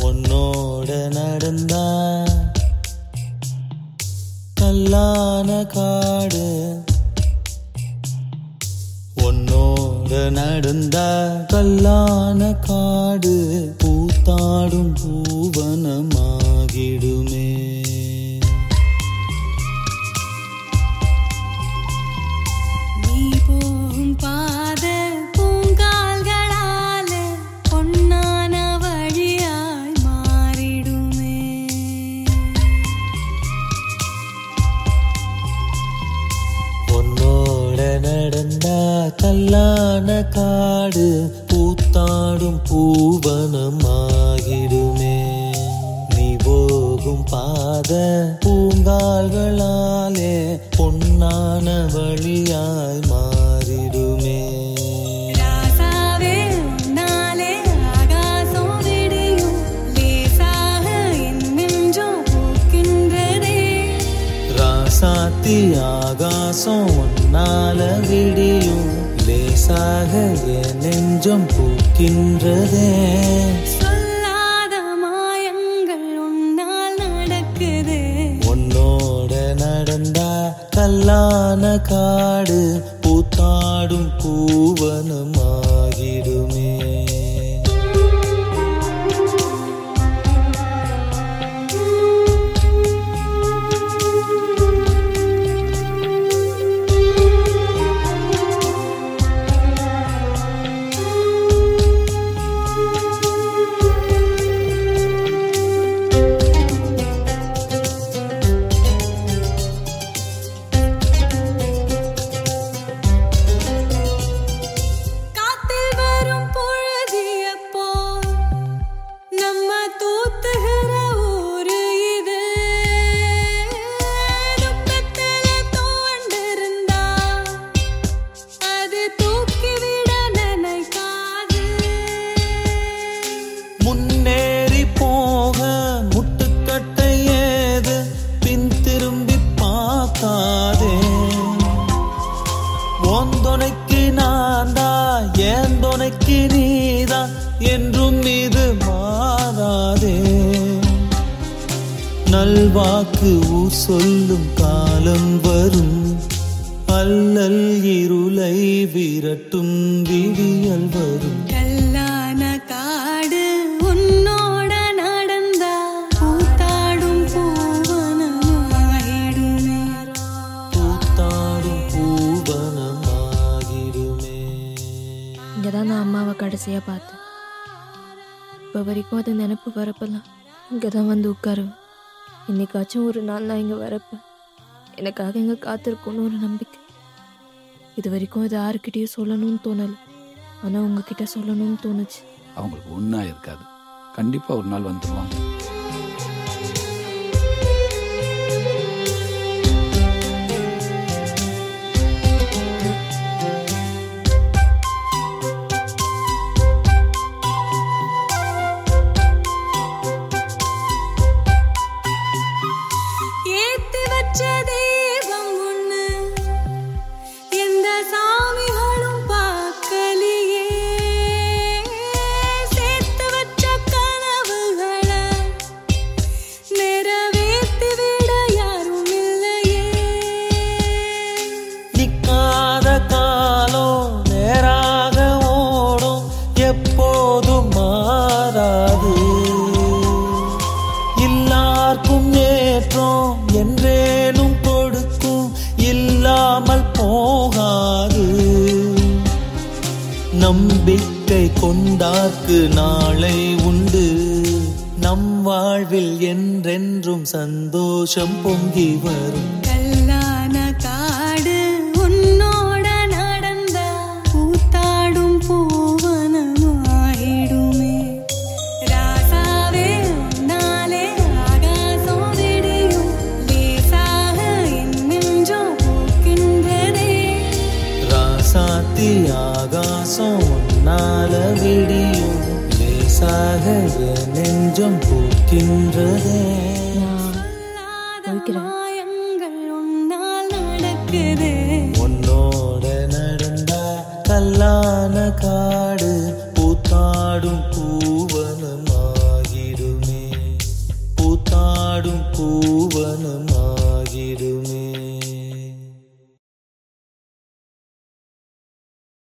உன்னோட நடந்தா கல்லான காடு உன்னோட நடந்தா கல்லான காடு பூத்தாடும் பூவனமாகிடுமே நீ போகும் பாத பூங்கால்களால பொன்னான வழியாய் மாறிடுமே உன்னோட நடந்தா கல்லான காடு பூத்தாடும் பூவனமாகிடுமே நீ போகும் பாத பூங்கால்களாலே பொன்னான வழியாய் மாறிடுமே ராசாவே உன்னாலே ஆகாசம் விடியும் லேசாக என் நெஞ்சம் பூக்கின்றதே ராசாத்தி ஆகாசம் உன்னால விடியும் லேசாக என் நெஞ்சம் பூக்கின்றதே சொல்லாத மாயங்கள் உன்னால் நடக்குது உன்னோட நடந்தா கல்லான காடு பூத்தாடும் பூவனமாகிடுமே காத்தில் வரும் பொழுதியப்போ நம்ம தூத்துகிற ஊரு இது துக்கத்துல தோண்டிருந்தா அது தூக்கிவிட நினைக்காது முன்னேறி போக முட்டுக்கட்டை ஏது பின் திரும்பி பார்க்காதே ஓந்தொனைக்கு நான் தான் ஏன் துணைக்கு நீதான் என்றும் இது மாறாதே நல்வாக்கு ஊர் சொல்லும் காலம் வரும் அல்லல் இருளை விரட்டும் விடியல் வரும் கல்லான காடு உன்னோட நடந்தா கூத்தாடும் பூவனமாயிடுமே பூத்தாடும் பூவனமாகிடுமே இங்கே தான் நான் அம்மாவை கடைசியாக பார்த்தேன் இப்போ வரைக்கும் அது நினப்பு வரப்பெல்லாம் இங்கே தான் வந்து உட்காருவேன் இன்னைக்காச்சும் ஒரு நாள் நான் இங்கே வரப்பேன் எனக்காக இங்கே காத்திருக்கும்னு ஒரு நம்பிக்கை இது வரைக்கும் இது யாருக்கிட்டேயும் சொல்லணும்னு தோணலை ஆனால் உங்ககிட்ட சொல்லணும்னு தோணுச்சு அவங்களுக்கு ஒன்றா இருக்காது கண்டிப்பாக ஒரு நாள் வந்துடுவாங்க ஏத்தி வச்ச தெய்வம் ஒண்ணு எந்த சாமிகளும் பார்க்கலையே சேர்த்து வச்ச கனவுகளை நிறைவேத்தி விட யாரும் இல்லையே நிக்காத காலம் நேராக ஓடும் எப்போதும் மாறாது எல்லாருக்கும் ஏற்றம் என்றேனும் கொடுக்கும் இல்லாமல் போகாது நம்பிக்கை கொண்டார்க்கு நாளை உண்டு நம் வாழ்வில் என்றென்றும் சந்தோஷம் பொங்கி வரும் கல்லான காடு உன்னோட நடந்தா கூத்தாடும் பூவனமாயிடுமே ராசாவே உன்னாலே ஆகாசம் விடியும் லேசாக என் நெஞ்சம் பூக்கின்றதே ராசாத்தி ஆகாசம் உன்னால விடியும் லேசாக என் நெஞ்சம் பூக்கின்றதே நான் சொல்லாத போய்க்கிறேன். மாயங்கள் உன்னால் நடக்குது உன்னோட நடந்தா கல்லான காடு பூத்தாடும் பூவனமாகிடுமே பூவனமா